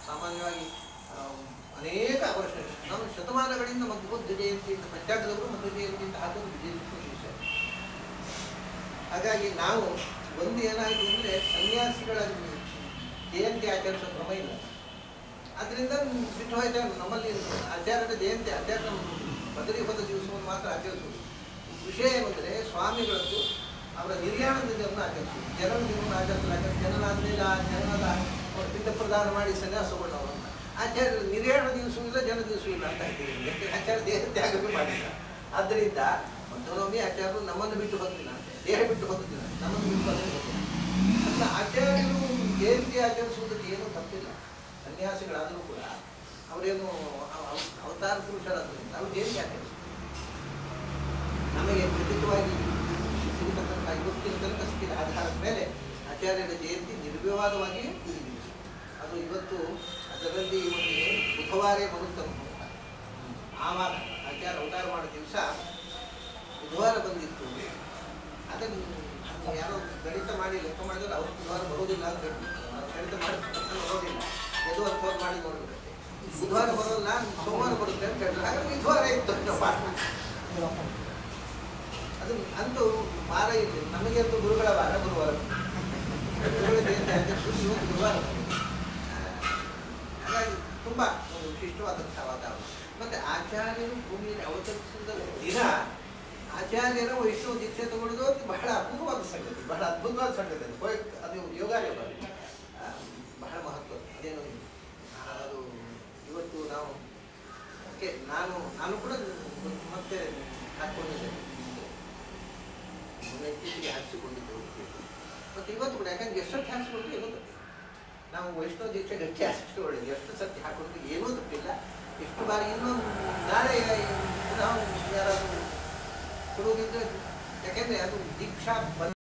ಸಾಮಾನ್ಯವಾಗಿ ಆ, ಅನೇಕ ವರ್ಷ ನಾವು ಶತಮಾನಗಳಿಂದ ಮಧ್ಯ ಜಯಂತಿ ಅಂತ ಪಂಚಾಂಗದವರು ಮಧ್ಯ ಜಯಂತಿ ಅಂತ ಹಾಕೋದು ವಿಜಯ ವಿಷಯ ಹಾಗಾಗಿ ನಾವು ಒಂದು ಏನಾಯಿತು ಅಂದರೆ ಸನ್ಯಾಸಿಗಳ ಜಯಂತಿ ಆಚರಿಸೋ ಕ್ರಮ ಇಲ್ಲ ಅದರಿಂದ ಬಿಟ್ಟು ಹೋಯ್ತಾ ನಮ್ಮಲ್ಲಿ ಆಚಾರ್ಯರ ಜಯಂತಿ ಆಚಾರ್ಯ ಬದಲಿ ಹೋದ ದಿವಸವನ್ನು ಮಾತ್ರ ಆಚರಿಸುವುದು ವಿಷಯ ಏನಂದರೆ ಸ್ವಾಮಿಗಳದ್ದು ಅವರ ನಿರ್ಯಾಣದ ದಿನವನ್ನು ಆಚರಿಸುವುದು ಜನನ ದಿನವನ್ನು ಆಚರಿಸಲಾಗ ಜನನಾದ್ಮೇಲೆ ಆ ಜನನದ ಅವ್ರ ಪಿಂಡ ಪ್ರದಾನ ಮಾಡಿ ಸನ್ಯಾಸಗೊಂಡವರು ಅಂತ ಆಚಾರ್ಯರ ನಿರ್ಯಾಣ ದಿವಸವೂ ಇಲ್ಲ ಜನ ದಿವಸವೂ ಇಲ್ಲ ಅಂತ ಹೇಳ್ತೀವಿ ಯಾಕೆ ಆಚಾರ್ಯ ದೇಹ ತ್ಯಾಗವೇ ಮಾಡಿಲ್ಲ ಆದ್ದರಿಂದ ಮಧ್ವನವಮಿ ಆಚಾರ್ಯರು ನಮ್ಮನ್ನು ಬಿಟ್ಟು ಹೋಗಿಲ್ಲ ದೇಹ ಬಿಟ್ಟು ಹೋಗುತ್ತಿಲ್ಲ ನಮ್ಮನ್ನು ಬಿಟ್ಟು ಹೋಗಿಲ್ಲ ಅಲ್ಲ ಆಚಾರ್ಯರು ಜಯಂತಿ ಆಚರಿಸುವುದಕ್ಕೆ ಏನೂ ತಪ್ಪಿಲ್ಲ ಸನ್ಯಾಸಿಗಳಾದರೂ ಕೂಡ ಅವರೇನು ಅವ- ಅವ- ಅವತಾರ ಪುರುಷರಾದ್ರಿಂದ ಅವರು ಜಯಂತಿ ಆಚರಿಸ್ತಾರೆ ನಮಗೆ ಖಚಿತವಾಗಿ ಸಿಗತಕ್ಕಂಥ ಇವತ್ತಿನ ತನಕ ಸಿಕ್ಕಿದ ಆಧಾರದ ಮೇಲೆ ಆಚಾರ್ಯರ ಜಯಂತಿ ನಿರ್ವಿವಾದವಾಗಿ ಉಳಿದಿದೆ ಅದು ಇವತ್ತು ಅದರಲ್ಲಿ ಒಂದು ಬುಧವಾರೇ ಬರುತ್ತಂತ ಆವಾಗ ಆಚಾರ ಅವತಾರ ಮಾಡೋ ದಿವಸ ಬುಧವಾರ ಬಂದಿತ್ತು ಅದನ್ನು ಅದು ಯಾರೋ ಗಣಿತ ಮಾಡಿ ಲೆಕ್ಕ ಮಾಡಿದ್ರೆ ಅವ್ರು ಬುಧವಾರ ಬರೋದಿಲ್ಲ ಅಂತ ಹೇಳ್ಬಿಟ್ಟು ನಾವು ಗಣಿತ ಮಾಡಿ ಬರೋದಿಲ್ಲ ಎದು ಅರ್ಥ ಮಾಡಿ ನೋಡ್ಬಿಡುತ್ತೆ ಬುಧವಾರ ಬರೋಲ್ಲ ಸೋಮವಾರ ಬರುತ್ತೆ ಅಂತ ಹೇಳಿದ್ರೆ ಹಾಗಾದ್ರೆ ಬುಧವಾರ ಇತ್ತು ಅಂತ ಪಾಠ ಅದು ಅಂತೂ ವಾರ ಇದೆ ನಮಗೆ ಅಂತೂ ಗುರುಗಳ ವಾರ ಗುರುವಾರ ಗುರುಗಳ ಜಯಂತಿ ಆಚರಿಸುವುದು ಇವತ್ತು ಗುರುವಾರ ಆ, ಹಾಗಾಗಿ ತುಂಬ ಒಂದು ವಿಶಿಷ್ಟವಾದಂಥ ವಾತಾವರಣ ಮತ್ತು ಆಚಾರ್ಯರು ಭೂಮಿಯಲ್ಲಿ ಅವತರಿಸಿದ ದಿನ ಆಚಾರ್ಯರ ವೈಷ್ಣವ ದೀಕ್ಷೆ ತಗೊಳ್ಳೋದು ಅದು ಬಹಳ ಅಪೂರ್ವವಾದ ಸಂಗತಿ ಬಹಳ ಅದ್ಭುತವಾದ ಸಂಗತಿ ಅದು ಹೋಯ್- ಅದು ಯೋಗಾಯೋಗ ಆ, ಬಹಳ ಮಹತ್ವ ಅದೇನು ಆ, ಅದು ಇವತ್ತು ನಾವು ಓಕೆ ನಾನು ನಾನು ಕೂಡ ಮತ್ತೆ ಹಾಕ್ಕೊಂಡಿದ್ದೆ ಮೊನ್ನೆ ಇತ್ತೀಚೆಗೆ ಹಾಕಿಸಿಕೊಂಡಿದ್ದೆ ಮತ್ತು ಇವತ್ತು ಕೂಡ ಯಾಕಂದ್ರೆ ಎಷ್ಟೊತ್ತು ಹಾಕಿಸ್ಕೊಂಡ್ರೆ ಏನೂ ತಪ್ಪಿಲ್ಲ ನಾವು ವೈಷ್ಣವ ದೀಕ್ಷೆ ಗಟ್ಟಿ ಹಾಕಿಸ್ಕೊಂಡು ಒಳ್ಳೆಯದು ಎಷ್ಟು ಸರ್ತಿ ಹಾಕೊಂಡ್ರೆ ಏನೂ ತಪ್ಪಿಲ್ಲ ಎಷ್ಟು ಬಾರಿ ಇನ್ನೊಂದು ನಾಳೆ ನಾವು ಯಾರಾದರೂ ಕೊಡುವುದಿದ್ರೆ ಯಾಕೆಂದರೆ ಅದು ದೀಕ್ಷಾ ಬಂದ